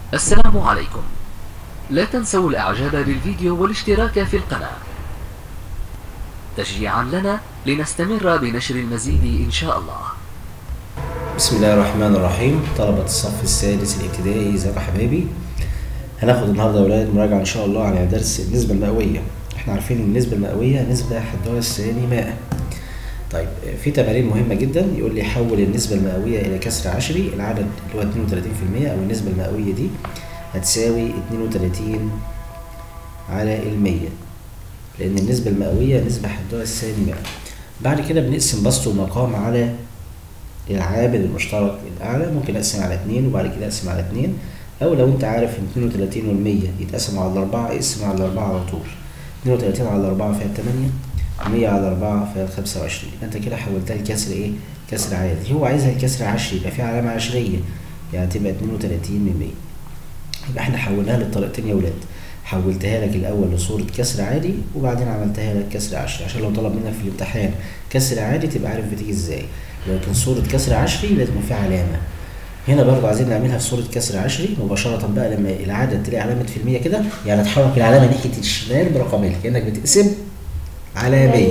السلام عليكم لا تنسوا الاعجاب بالفيديو والاشتراك في القناة تشجيعا لنا لنستمر بنشر المزيد ان شاء الله بسم الله الرحمن الرحيم طلبة الصف السادس الابتدائي ازيكم يا حبايبي هناخد النهارده يا ولاد مراجعة ان شاء الله على درس النسبة المئوية احنا عارفين ان النسبة المئوية نسبة حدها الثاني ماء طيب في تمارين مهمة جدا يقول لي حول النسبة المئوية إلى كسر عشري العدد اللي هو 32% أو النسبة المئوية دي هتساوي 32 على المية لأن النسبة المئوية نسبة حدها الثاني ماء بعد كده بنقسم بسط ومقام على العامل المشترك الأعلى ممكن أقسم على اتنين وبعد كده أقسم على اتنين أو لو أنت عارف إن 32 والمية يتقسم على الأربعة اقسم على الأربعة على طول 32 على الأربعة فيها تمانية 100 على 4 فيها 25 انت كده حولتها لكسر ايه؟ كسر عادي هو عايزها كسر عشري يبقى فيها علامة عشرية يعني تبقى 32 من 100 يبقى احنا حولناها للطريقتين يا ولاد حولتها لك الاول لصورة كسر عادي وبعدين عملتها لك كسر عشري عشان لو طلب منك في الامتحان كسر عادي تبقى عارف بتيجي ازاي لكن صورة كسر عشري لازم يكون فيها علامة هنا برضه عايزين نعملها في صورة كسر عشري مباشرة بقى لما العدد تلاقي علامة في المية كده يعني تحرك العلامة ناحية الشمال برقمين كأنك بتقسم على 100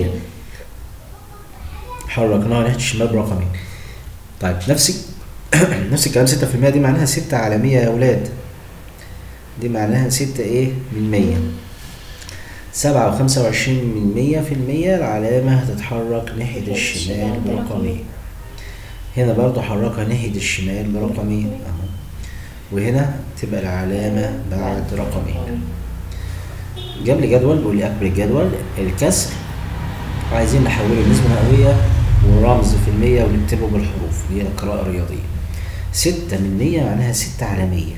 حركناها ناحية الشمال برقمين طيب نفس نفس الكلام 6% دي معناها 6 على 100 يا ولاد دي معناها 6 ايه من 100 7 وخمسة وعشرين من مية في المية العلامة هتتحرك ناحية الشمال برقمين هنا برضو حركها ناحية الشمال برقمين اهو وهنا تبقى العلامة بعد رقمين جاب لي جدول بيقول لي اكبر الجدول الكسر عايزين نحوله لنسبة مئوية ورمز في المية ونكتبه بالحروف اللي هي القراءة الرياضية ستة من مية معناها ستة على مية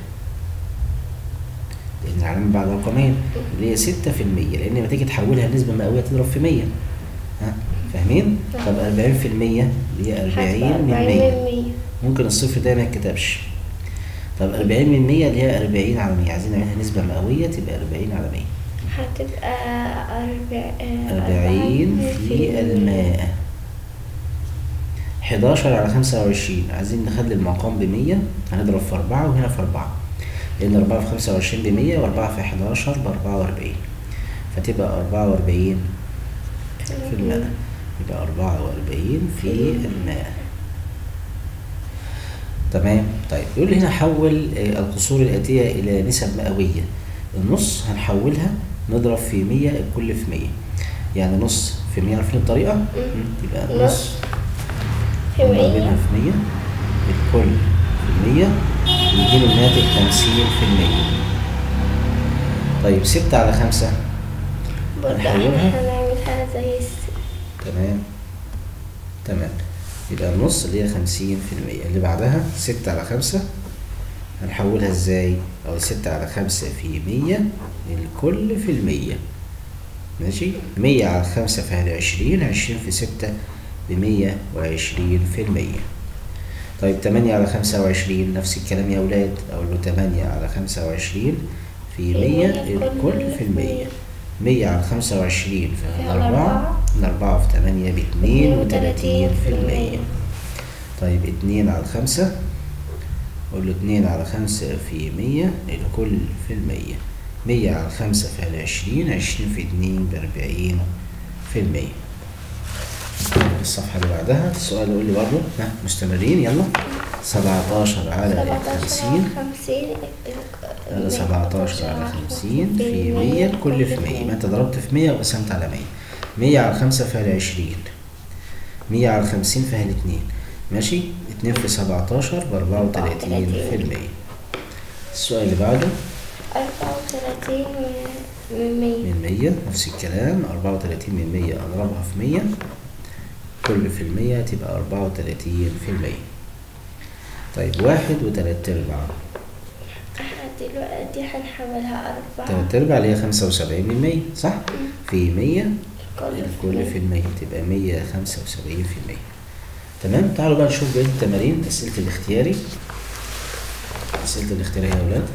لأن العلامة بعد رقمين اللي هي ستة في المية لأن لما تيجي تحولها لنسبة مئوية تضرب في مية ها فاهمين؟ طب أربعين في المية اللي هي أربعين من مية ممكن الصفر ده ما يتكتبش طب أربعين من مية اللي هي أربعين على مية عايزين نعملها نسبة مئوية تبقى أربعين على مية هتبقى أربع أربعين في الماء حداشر على خمسة وعشرين عايزين نخلي المقام بمية هنضرب في أربعة وهنا في أربعة لأن أربعة في خمسة وعشرين بمية وأربعة في حداشر بأربعة وأربعين فتبقى أربعة وأربعين في الماء يبقى أربعة وأربعين في الماء تمام طيب يقول لي هنا حول القصور الآتية إلى نسب مئوية النص هنحولها نضرب في مية الكل في مية يعني نص في مية عارفين الطريقة؟ يبقى نص في نضربها مية في مية الكل في مية يديني الناتج خمسين في المية طيب ستة على خمسة برضه هنحولها؟ احنا هنعملها زي الس... تمام تمام يبقى النص اللي هي خمسين في المية اللي بعدها ستة على خمسة هنحولها ازاي؟ أو ستة على خمسة في مية الكل في المية ماشي؟ مية على خمسة فيها عشرين عشرين في ستة بمية وعشرين في المية طيب تمانية على خمسة وعشرين نفس الكلام يا ولاد أقول له تمانية على خمسة وعشرين في مية الكل في المية مية على خمسة وعشرين فيها فيها أربعة الأربعة. من أربعة في تمانية باتنين وتلاتين في المية طيب اتنين على خمسة قول له اتنين على خمسة في مية الكل في المية مية على خمسة فيها عشرين عشرين في اتنين بأربعين في المية الصفحة اللي بعدها السؤال يقول لي برضه ها مستمرين يلا سبعتاشر على سبعتاشر خمسين على خمسين هذا 17 على 50 في 100 الكل في 100 ما انت ضربت في 100 وقسمت على 100 100 على 5 فيها 20 100 على 50 فيها 2 ماشي 2 في 17 ب 34 في المية السؤال اللي بعده أربعة وثلاثين من مية من 100 نفس الكلام 34 من 100 اضربها في 100 كل في المية تبقى 34 في المية طيب واحد وتلات ارباع احنا دلوقتي هنحولها أربعة تلات ارباع اللي هي 75 من 100 صح؟ في 100 الكل الكل في المية تبقى مية خمسة وسبعين في المية تمام تعالوا بقى نشوف بقية التمارين أسئلة الاختياري أسئلة الاختيارية يا أولاد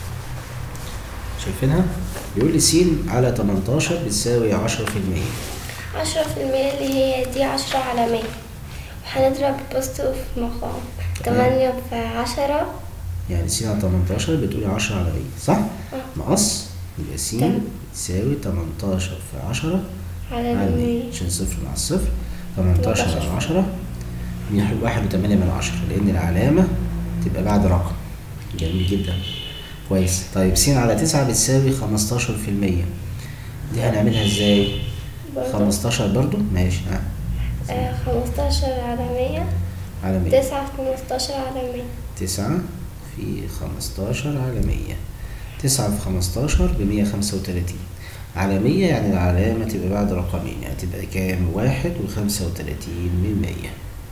شايفينها؟ بيقول لي س على 18 بتساوي 10% عشرة في المية اللي هي دي عشرة على مية وهنضرب بوست في مقام تمانية في عشرة يعني س على 18 بتقولي 10 على 100 صح؟ اه مقص يبقى س تمام. تساوي 18 في 10 على على 100 المية عشان صفر مع الصفر 18 على 18. 10 بنحل واحد وتمانية من عشرة لأن العلامة تبقى بعد رقم جميل جدا كويس طيب س على تسعة بتساوي 15 في المية دي هنعملها ازاي؟ برضه 15 برضو ماشي ها آه، خمستاشر على مية على 100 تسعة في خمستاشر على مية تسعة في خمستاشر على مية تسعة في خمستاشر بمية خمسة وتلاتين على مية يعني العلامة تبقى بعد رقمين يعني تبقى كام واحد وخمسة وتلاتين من مية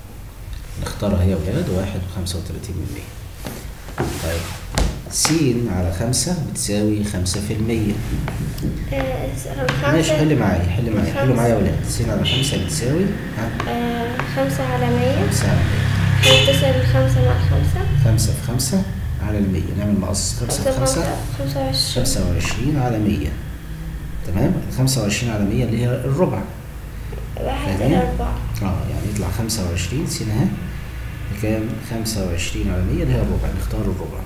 نختارها هي ولاد واحد وخمسة وتلاتين من مية طيب س على خمسة بتساوي خمسة في المية آه، ماشي خمسة حل معايا حل معايا حلوا خمسة. معايا يا ولاد س على خمسة بتساوي ها آه، خمسة على مية خمسة على مية هنتصل الخمسة مع الخمسة خمسة في خمسة على المية نعمل مقص خمسة في خمسة خمسة وعشرين خمسة وعشرين على مية تمام خمسة وعشرين على مية اللي هي الربع واحد فاهمين؟ إلى أربعة اه يعني يطلع خمسة وعشرين سين اهي بكام خمسة وعشرين على مية اللي هي الربع نختار الربع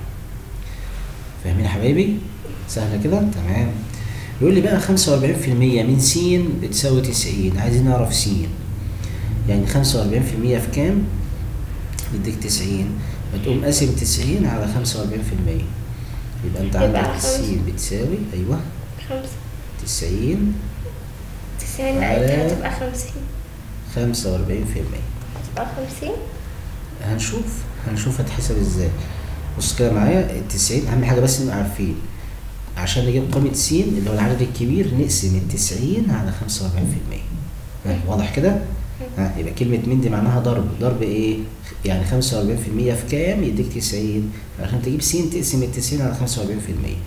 فاهمين يا حبايبي سهلة كده تمام يقول لي بقى خمسة وأربعين في المية من س بتساوي تسعين عايزين نعرف س يعني خمسة وأربعين في المية في كام يديك تسعين بتقوم قاسم تسعين على خمسة وأربعين في المية يبقى انت يبقى عندك س خمسة. بتساوي ايوه خمسة تسعين تسعين على- لا هتبقى خمسين خمسة وأربعين في المية هتبقى خمسين هنشوف هنشوف هتحسب ازاي بص كده معايا التسعين أهم حاجة بس نبقى عارفين عشان نجيب قيمة س اللي هو العدد الكبير نقسم التسعين على خمسة وأربعين في المية ها، واضح كده؟ ها يبقى كلمة من دي معناها ضرب ضرب ايه؟ يعني خمسة وأربعين في المية في كام يديك تسعين عشان تجيب س تقسم التسعين على خمسة وأربعين في المية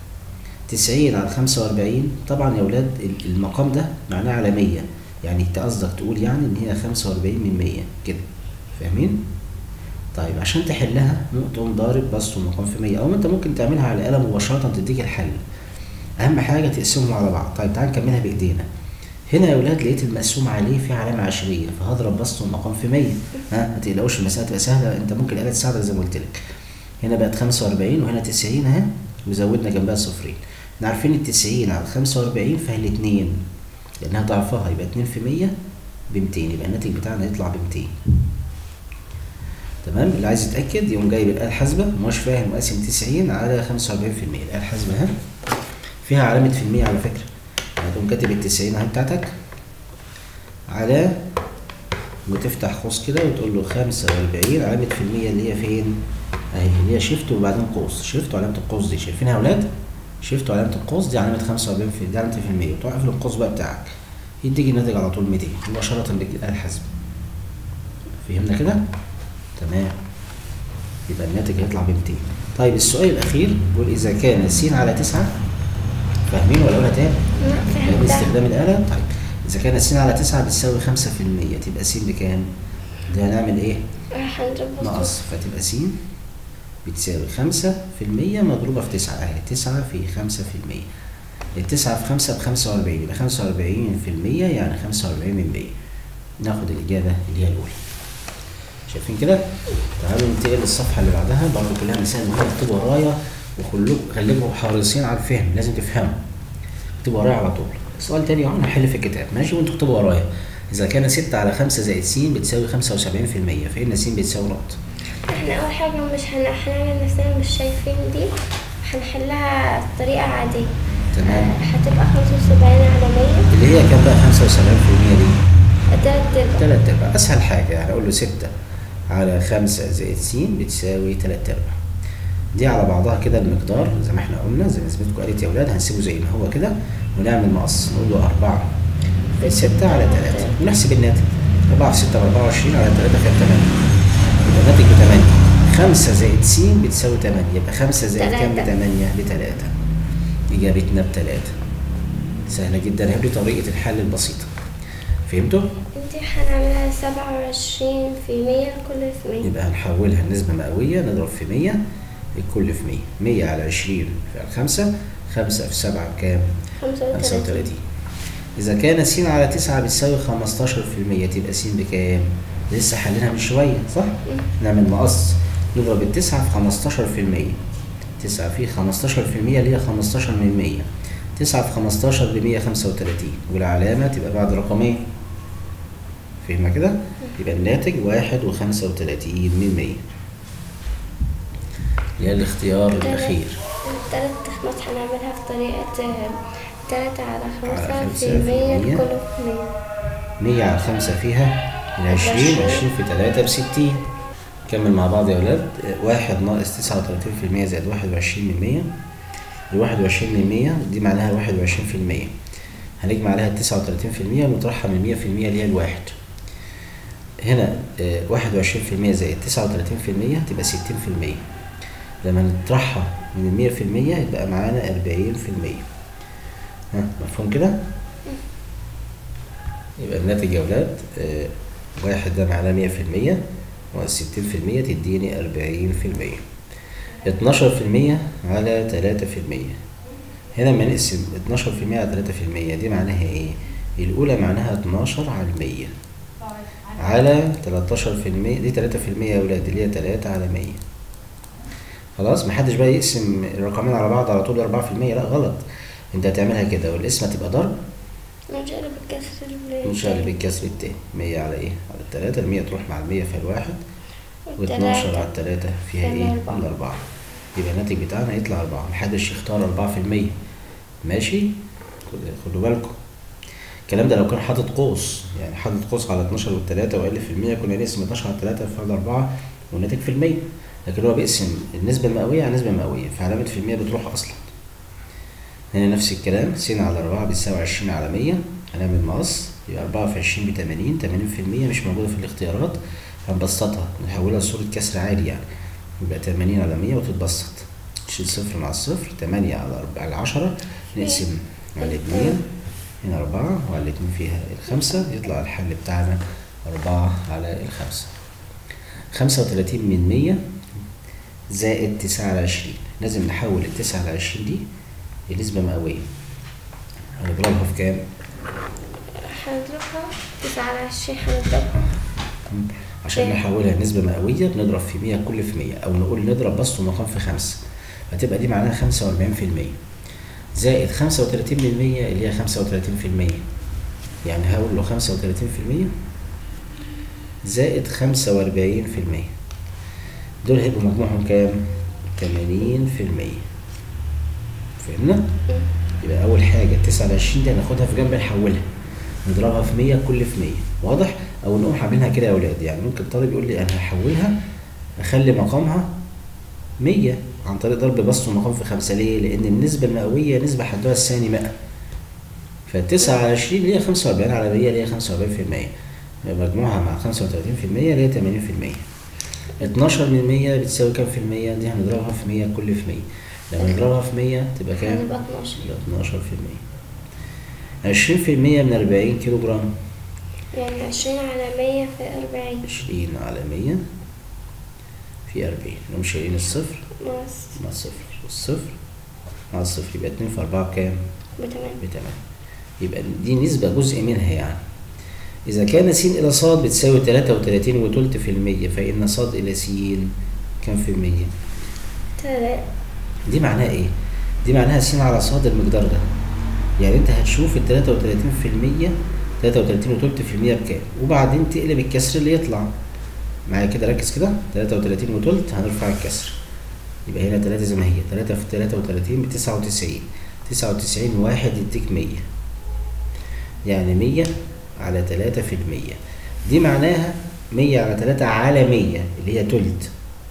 تسعين على خمسة وأربعين طبعا يا ولاد ال- المقام ده معناه على مية يعني انت قصدك تقول يعني ان هي خمسة وأربعين من مية كده فاهمين؟ طيب عشان تحلها ممكن تقوم ضارب بسط ومقام في مية أو انت ممكن تعملها على الآلة مباشرة تديك الحل أهم حاجة تقسمهم على بعض طيب تعال نكملها بإيدينا هنا يا ولاد لقيت المقسوم عليه في علامة عشرية فهضرب بسط ومقام في مية ها ما تقلقوش المسألة تبقى سهلة انت ممكن الآلة تساعدك زي ما قلت لك هنا بقت خمسة وأربعين وهنا تسعين اهي وزودنا جنبها صفرين احنا عارفين التسعين على خمسة وأربعين فهي الاتنين لأنها ضعفها يبقى اتنين في مية بمتين يبقى الناتج بتاعنا يطلع بمتين تمام اللي عايز يتأكد يقوم جايب الآلة الحاسبة ومش فاهم وقاسم 90 على 45% الآلة الحاسبة اهي فيها علامة في المية على فكرة هتقوم كاتب ال 90 اهي بتاعتك على وتفتح قوس كده وتقول له 45 علامة في المية اللي هي فين؟ اهي اللي هي شيفت وبعدين قوس شيفت وعلامة القوس دي شايفينها يا ولاد؟ شيفت وعلامة القوس دي علامة 45 في دي علامة في المية وتروح قافل القوس بقى بتاعك يديك الناتج على طول 200 مباشرة للآلة الحاسبة فهمنا كده؟ تمام يبقى الناتج هيطلع ب 200 طيب السؤال الأخير بيقول إذا كان س على 9 فاهمين ولا أقولها تاني؟ لا يعني فهمت استخدام الآلة طيب إذا كان س على 9 بتساوي 5% تبقى س بكام؟ ده هنعمل إيه؟ هنضرب ناقص فتبقى س بتساوي 5% مضروبة في 9 أهي 9 في 5% التسعة في 5 ب 45 يبقى 45% يعني 45 من 100 ناخد الإجابة اللي هي الأولى شايفين كده؟ تعالوا ننتقل للصفحة اللي بعدها برضه كلها مثال مهم اكتبوا ورايا وخلوكم خليكم حريصين على الفهم لازم تفهموا اكتبوا ورايا على طول سؤال تاني اهو هنحل في الكتاب ماشي وانتوا اكتبوا ورايا إذا كان 6 على 5 زائد س بتساوي 75% فإن س بتساوي نقط احنا أول حاجة مش هن... هنعمل نفسنا مش شايفين دي هنحلها بطريقة عادية تمام هتبقى خمسة وسبعين على مية اللي هي كام بقى 75% دي؟ تلات أرباع تلات ارباع اسهل حاجه يعني اقول له ستة على خمسة زائد س بتساوي تلات ارباع دي على بعضها كده المقدار زي ما احنا قلنا زي ما زميلتكم قالت يا اولاد هنسيبه زي ما هو كده ونعمل مقص نقول له أربعة في ستة على تلاتة ونحسب الناتج أربعة في ستة بأربعة وعشرين على تلاتة فيها تمانية يبقى الناتج بتمانية خمسة زائد س بتساوي تمانية يبقى خمسة زائد كام تلاتة. بتمانية بتلاتة إجابتنا بتلاتة سهلة جدا هي دي طريقة الحل البسيطة فهمتوا؟ دي هنعملها سبعة وعشرين في مية كل في مية يبقى هنحولها لنسبة مئوية نضرب في 100 الكل في 100 100 على 20 في الخمسة 5 في 7 بكام؟ خمسة وتلاتين 35 إذا كان س على 9 بتساوي 15% تبقى س بكام؟ لسه حلينها من شوية صح؟ نعمل مقص نضرب التسعة في خمستاشر في المية تسعة في خمستاشر في المية اللي هي خمستاشر من مية تسعة في خمستاشر بمية خمسة وتلاتين والعلامة تبقى بعد رقمين فهمنا كده؟ يبقى الناتج واحد وخمسة وتلاتين من مية اللي هي الاختيار الأخير التلات تخمس هنعملها في طريقة آه، تلاتة على على خمسة خمسة في المية في المية. كله في مية مية على خمسة فيها العشرين العشرين. عشرين في تلاتة بستين كمل مع بعض يا ولاد واحد ناقص تسعة وتلاتين في المية زائد واحد وعشرين من مية الواحد وعشرين من مية دي معناها واحد وعشرين في المية هنجمع عليها التسعة وتلاتين في المية ونطرحها من مية في المية اللي هي الواحد هنا واحد وعشرين في المية زائد تسعة وتلاتين في المية تبقى ستين في المية لما نطرحها من المية في المية يبقى معانا أربعين في المية ها مفهوم كده؟ يبقى الناتج يا ولاد آه، واحد ده معناه مية في المية ناقص ستين في المية تديني أربعين في المية اتناشر في المية على تلاتة في المية هنا لما نقسم اتناشر في المية على تلاتة في المية دي معناها ايه؟ الأولى معناها اتناشر على المية على تلاتاشر في المية دي تلاتة في المية يا ولاد اللي هي تلاتة على مية خلاص محدش بقى يقسم الرقمين على بعض على طول أربعة في المية لا غلط انت هتعملها كده والقسمة تبقى ضرب نقلب الكسر اللي نشقلب الكسر التاني مية على ايه؟ على التلاتة المية تروح مع المية في الواحد واتناشر على التلاتة فيها فيها ايه؟ الأربعة. الأربعة يبقى الناتج بتاعنا يطلع أربعة محدش يختار أربعة في المية ماشي؟ خد- خدوا بالكم الكلام ده لو كان حاطط قوس يعني حاطط قوس على 12 والتلاتة وقال في المية كنا نقسم 12 على التلاتة في الأربعة والناتج في المية لكن هو بيقسم النسبة المئوية على النسبة المئوية فعلامة في المية بتروح أصلا هنا نفس الكلام س على أربعة بتساوي عشرين على مية هنعمل مقص يبقى أربعة في عشرين بتمانين تمانين في المية مش موجودة في الاختيارات هنبسطها نحولها لصورة كسر عادي يعني يبقى تمانين على مية وتتبسط نشيل صفر مع الصفر تمانية على أربعة على عشرة نقسم على الاتنين هنا أربعة وعلى الاتنين فيها الخمسة يطلع الحل بتاعنا أربعة على الخمسة خمسة وتلاتين من مية زائد تسعة على عشرين لازم نحول التسعة على عشرين دي لنسبة مئوية هنضربها في كام؟ هنضربها تسعة على عشرين هنضربها عشان إيه. نحولها لنسبة مئوية بنضرب في مية كل في مية أو نقول نضرب بسط ومقام في خمسة فتبقى دي معناها خمسة وأربعين في المية زائد خمسة وتلاتين من المية اللي هي خمسة وتلاتين في المية يعني هقول له خمسة وتلاتين في المية زائد خمسة وأربعين في المية دول هيبقوا مجموعهم كام؟ تمانين في المية فهمنا؟ يبقى أول حاجة التسعة على عشرين دي هناخدها في جنب نحولها نضربها في مية كل في مية واضح؟ أو نقوم عاملينها كده يا أولاد يعني ممكن الطالب يقول لي أنا هحولها أخلي مقامها مية عن طريق ضرب بسط ومقام في خمسة ليه؟ لأن النسبة المئوية نسبة حدها الثاني مئة فالتسعة على عشرين اللي هي خمسة وأربعين على مية اللي هي خمسة وأربعين في المية مجموعها مع خمسة وتلاتين في المية اللي هي تمانين في المية اتناشر من مية بتساوي كام في المية؟ دي هنضربها في مية كل في مية لما نضربها في مية تبقى كام؟ هنبقى اتناشر يبقى اتناشر في المية عشرين في المية من أربعين كيلو جرام يعني عشرين على مية في أربعين عشرين على مية في أربعين نقوم شايلين الصفر ناقص مع الصفر والصفر مع الصفر يبقى اتنين في أربعة بكام؟ بتمام بتمام يبقى دي نسبة جزء منها يعني إذا كان س إلى ص بتساوي تلاتة وتلاتين وتلت في المية فإن ص إلى س كام في المية؟ تلاتة دي معناها إيه؟ دي معناها س على ص المقدار ده يعني أنت هتشوف ال 33 في المية 33 وتلت في المية بكام وبعدين تقلب الكسر اللي يطلع معايا كده ركز كده 33 وتلت هنرفع الكسر يبقى هنا 3 زي ما هي 3 في 33 ب 99 99 واحد يديك 100 يعني 100 على 3 في المية دي معناها 100 على 3 على 100 اللي هي تلت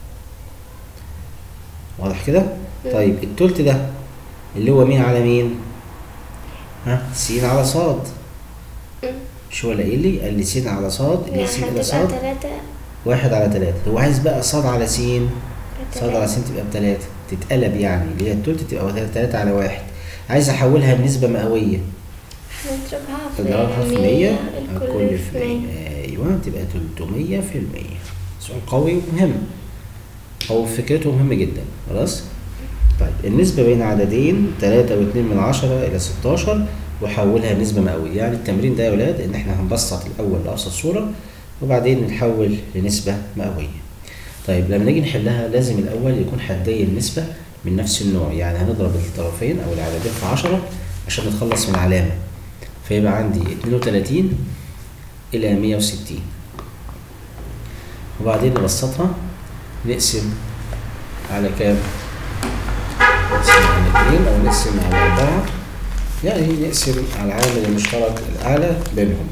واضح كده؟ طيب التلت ده اللي هو مين على مين؟ ها س على ص مش هو اللي قايل لي؟ قال لي س على ص اللي يعني س إلى هتبقى ص تلاتة واحد على تلاتة هو عايز بقى ص على س ص على س تبقى بتلاتة تتقلب يعني اللي هي التلت تبقى تلاتة على واحد عايز احولها لنسبة مئوية هنضربها في تضربها في 100 الكل الكل في في مية 100 ايوه تبقى 300 في المية سؤال قوي ومهم هو فكرته مهمة جدا خلاص طيب النسبة بين عددين 3 و2 من عشرة إلى 16 وحولها لنسبة مئوية يعني التمرين ده يا ولاد إن إحنا هنبسط الأول لأبسط صورة وبعدين نحول لنسبة مئوية طيب لما نيجي نحلها لازم الأول يكون حدي النسبة من نفس النوع يعني هنضرب الطرفين أو العددين في عشرة عشان نتخلص من العلامة فيبقى عندي اتنين وتلاتين إلى مية وستين وبعدين نبسطها نقسم على كام؟ نقسم على اتنين أو نقسم على أربعة يعني نقسم على العامل المشترك الأعلى بينهم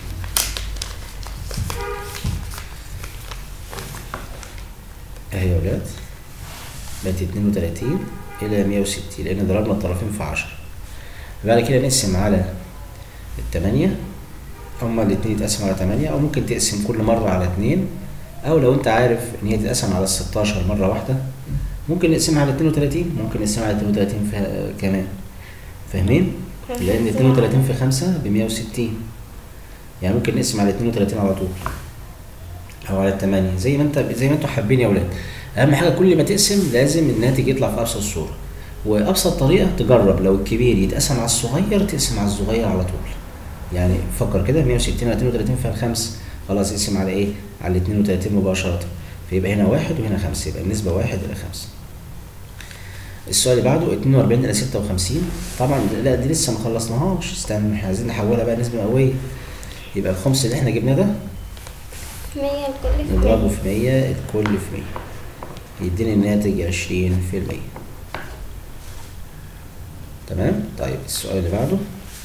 اهي يا ولاد بقت اتنين وتلاتين إلى مية وستين لأن ضربنا الطرفين في عشرة بعد كده نقسم على التمانية هما الاتنين يتقسموا على تمانية أو ممكن تقسم كل مرة على اتنين أو لو أنت عارف إن هي تتقسم على الستاشر مرة واحدة ممكن نقسمها على اتنين وتلاتين ممكن نقسمها على اتنين وتلاتين في كمان فاهمين؟ لأن اتنين وتلاتين في خمسة بمية وستين يعني ممكن نقسم على اتنين وتلاتين على طول او على التمانية زي ما انت زي ما انتوا حابين يا ولاد اهم حاجه كل ما تقسم لازم الناتج يطلع في ابسط صوره وابسط طريقه تجرب لو الكبير يتقسم على الصغير تقسم على الصغير على طول يعني فكر كده 160 على 32 فيها الخمس خلاص اقسم على ايه على 32 مباشره فيبقى هنا واحد وهنا خمسة يبقى النسبه واحد الى خمسة السؤال اللي بعده 42 الى 56 طبعا لا دي لسه ما خلصناهاش استنى احنا عايزين نحولها بقى نسبه مئويه يبقى الخمس اللي احنا جبناه ده مية الكل في نضربه مية في مية الكل في مية يديني الناتج عشرين في المية تمام طيب السؤال اللي بعده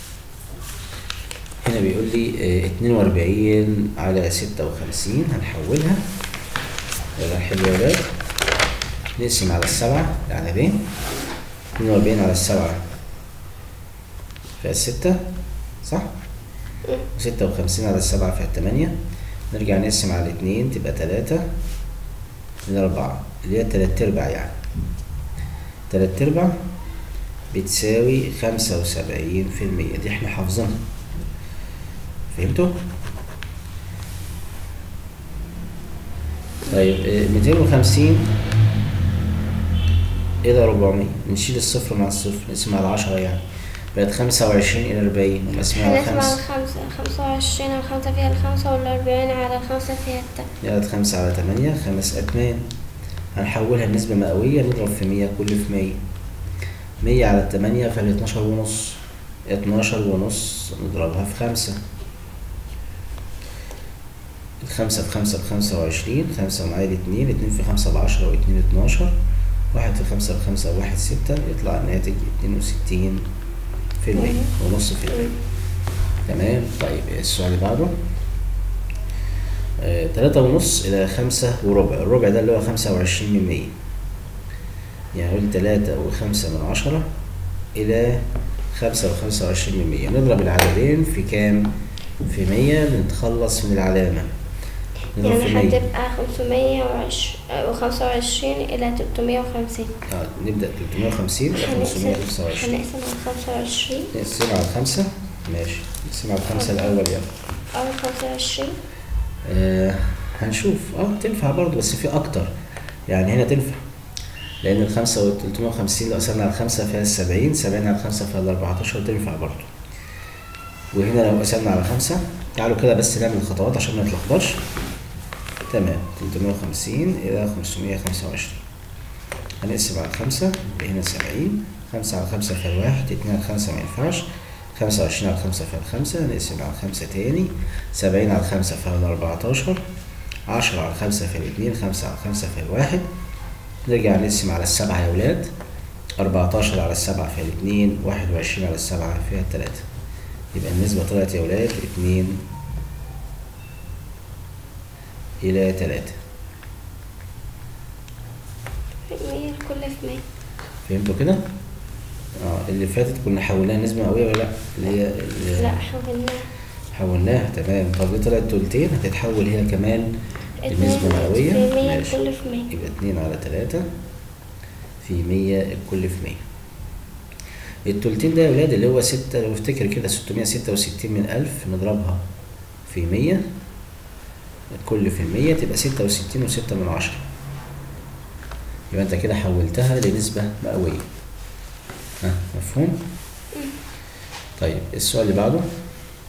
هنا بيقول لي اتنين وأربعين على ستة وخمسين هنحولها يلا نحل يا ولاد نقسم على السبعة العددين اتنين وأربعين على السبعة فيها الستة صح؟ وستة وخمسين على السبعة فيها التمانية نرجع نقسم على الاتنين تبقى تلاتة من أربعة اللي هي تلات أرباع يعني تلات أرباع بتساوي خمسة وسبعين في المية دي احنا حافظينها فهمتوا؟ طيب ميتين وخمسين إلى ربعمية نشيل الصفر مع الصفر نقسم على عشرة يعني بقت خمسة وعشرين إلى أربعين ونقسم على هنسمع خمسة الخمسة خمسة وعشرين الخمسة فيها الخمسة والأربعين على الخمسة فيها التانية جابت خمسة على تمانية خمس أتمان هنحولها لنسبة مئوية نضرب في مية كل في مية مية على التمانية فال اتناشر ونص اتناشر ونص نضربها في خمسة الخمسة في خمسة بخمسة وعشرين خمسة ومعايا الاتنين اتنين في خمسة بعشرة واتنين اتناشر واحد في خمسة بخمسة وواحد ستة يطلع الناتج اتنين وستين في المية ونص في المية تمام طيب السؤال اللي بعده آه، تلاتة ونص إلى خمسة وربع الربع ده اللي هو خمسة وعشرين من مية يعني نقول تلاتة وخمسة من عشرة إلى خمسة وخمسة وعشرين من مية نضرب العددين في كام؟ في مية نتخلص من العلامة نضرب في يعني مية هتبقى خمسمية وخمسة وعشرين إلى تلتمية وخمسين آه، نبدأ تلتمية وخمسين إلى خمسمية وخمسة وعشرين هنقسم على خمسة وعشرين نقسم على الخمسة ماشي نقسم على الخمسة الأول يلا أو خمسة وعشرين آه هنشوف اه تنفع برضه بس في اكتر يعني هنا تنفع لان الخمسة والتلتمية وخمسين لو قسمنا على الخمسة فيها السبعين سبعين على الخمسة فيها الاربعتاشر تنفع برضه وهنا لو قسمنا على خمسة تعالوا كده بس نعمل الخطوات عشان ما نتلخبطش تمام تلتمية وخمسين إلى خمسمية خمسة وعشرين هنقسم على الخمسة يبقى هنا سبعين خمسة على خمسة فيها الواحد اتنين على خمسة ما ينفعش خمسة وعشرين على خمسة فيها الخمسة نقسم على الخمسة تاني سبعين على الخمسة فيها الأربعتاشر عشرة على الخمسة فيها الاتنين خمسة على الخمسة فيها الواحد نرجع نقسم على السبعة يا ولاد أربعتاشر على السبعة فيها الاتنين واحد وعشرين على السبعة فيها التلاتة يبقى النسبة طلعت يا ولاد اتنين إلى تلاتة مية الكل في مية فهمتوا كده؟ اه اللي فاتت كنا حولناها نسبة مئوية ولا لأ؟ اللي هي اللي لا حولناها حولناها تمام طب دي طلعت تلتين هتتحول هي كمان اتنين لنسبة مئوية في مية ماشي الكل في مية يبقى اتنين على تلاتة في مية الكل في مية التلتين ده يا ولاد اللي هو ستة لو افتكر كده ستمية ستة وستين من ألف نضربها في مية الكل في المية تبقى ستة وستين وستة من عشرة يبقى انت كده حولتها لنسبة مئوية ها مفهوم؟ طيب السؤال اللي بعده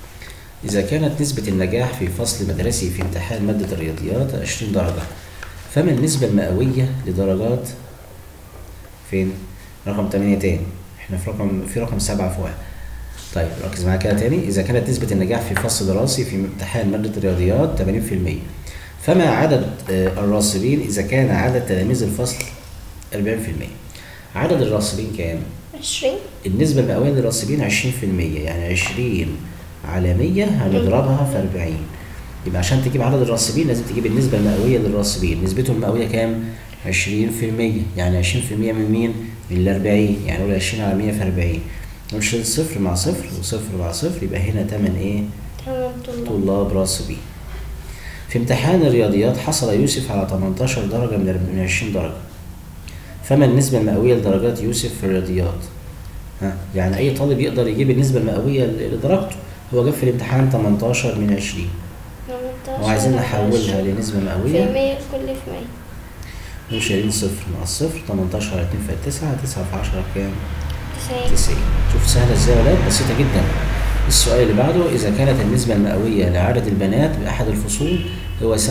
إذا كانت نسبة النجاح في فصل مدرسي في امتحان مادة الرياضيات 20 درجة فما النسبة المئوية لدرجات فين؟ رقم 8 تاني احنا في رقم في رقم 7 فوق طيب ركز معايا كده تاني إذا كانت نسبة النجاح في فصل دراسي في امتحان مادة الرياضيات 80% فما عدد آه، الراسبين إذا كان عدد تلاميذ الفصل 40% عدد الراسبين كام؟ عشرين النسبة المئوية للراسبين 20% يعني 20 على 100 هنضربها في 40 يبقى عشان تجيب عدد الراسبين لازم تجيب النسبة المئوية للراسبين نسبتهم المئوية كام؟ 20% يعني 20% من مين؟ من ال 40 يعني نقول 20 على 100 في 40 نشيل صفر مع صفر وصفر مع صفر يبقى هنا 8 ايه؟ تمام طلاب طلاب راسبين في امتحان الرياضيات حصل يوسف على 18 درجة من من 20 درجة فما النسبة المئوية لدرجات يوسف في الرياضيات؟ ها يعني أي طالب يقدر يجيب النسبة المئوية لدرجته هو جاب في الامتحان 18 من 20 18 وعايزين على نحولها 20. لنسبة في مئوية مية كل في مية نقوم شايلين صفر مع الصفر 18 على 2 في 9 9 في 10 بكام؟ تسعين 90 شوف سهلة ازاي يا ولاد بسيطة جدا السؤال اللي بعده إذا كانت النسبة المئوية لعدد البنات بأحد الفصول هو 67%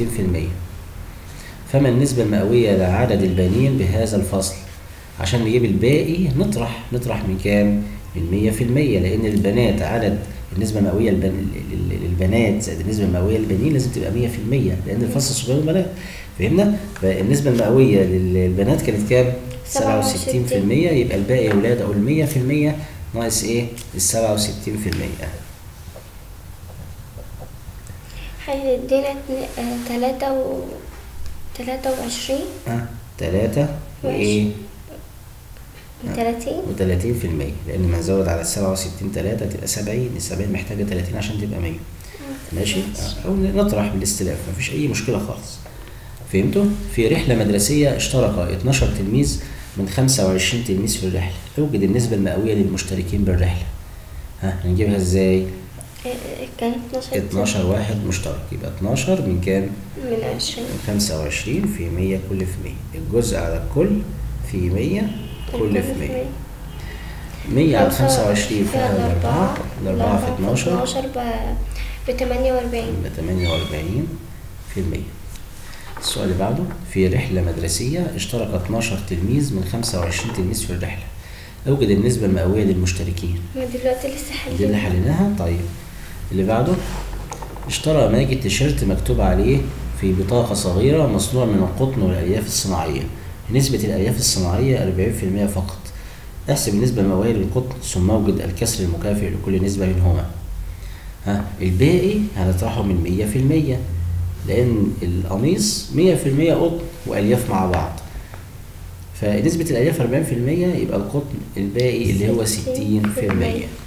فما النسبة المئوية لعدد البنين بهذا الفصل عشان نجيب الباقي نطرح نطرح من كام؟ من 100% لأن البنات عدد النسبة المئوية للبن... لل- للبنات زائد النسبة المئوية للبنين لازم تبقى 100% لأن الفصل صغير بنات فهمنا؟ فالنسبة المئوية للبنات كانت كام؟ 67% يبقى الباقي يا ولاد أقول 100% ناقص إيه؟ ال 67% هيدينا اتنين- آه، تلاتة و تلاتة وعشرين ها 3 وإيه؟ تلاتين و30 في المية لأن ما نزود على السبعة وستين تلاتة تبقى سبعين السبعين محتاجة تلاتين عشان تبقى مية ماشي أو نطرح بالاستلاف مفيش أي مشكلة خالص فهمتوا؟ في رحلة مدرسية اشترك 12 تلميذ من 25 تلميذ في الرحلة اوجد النسبة المئوية للمشتركين بالرحلة ها هنجيبها ازاي؟ آه، آه، كان اتناشر 12 واحد مشترك يبقى 12 من كام؟ من عشرين من 25 في 100 كل في 100 الجزء على الكل في 100 كل في 100 100 على 25 فيها الأربعة الأربعة في 12 اتناشر بتمانية وأربعين يبقى 48 في المية السؤال اللي بعده في رحلة مدرسية اشترك 12 تلميذ من 25 تلميذ في الرحلة أوجد النسبة المئوية للمشتركين ما دلوقتي لسه دي اللي حلين حليناها طيب اللي بعده اشترى ماجد تيشيرت مكتوب عليه في بطاقة صغيرة مصنوع من القطن والألياف الصناعية نسبة الألياف الصناعية 40% فقط احسب النسبة المئوية للقطن ثم اوجد الكسر المكافئ لكل نسبة منهما ها الباقي هنطرحه من 100% لأن القميص 100% قطن وألياف مع بعض فنسبة الألياف 40% يبقى القطن الباقي اللي هو 60%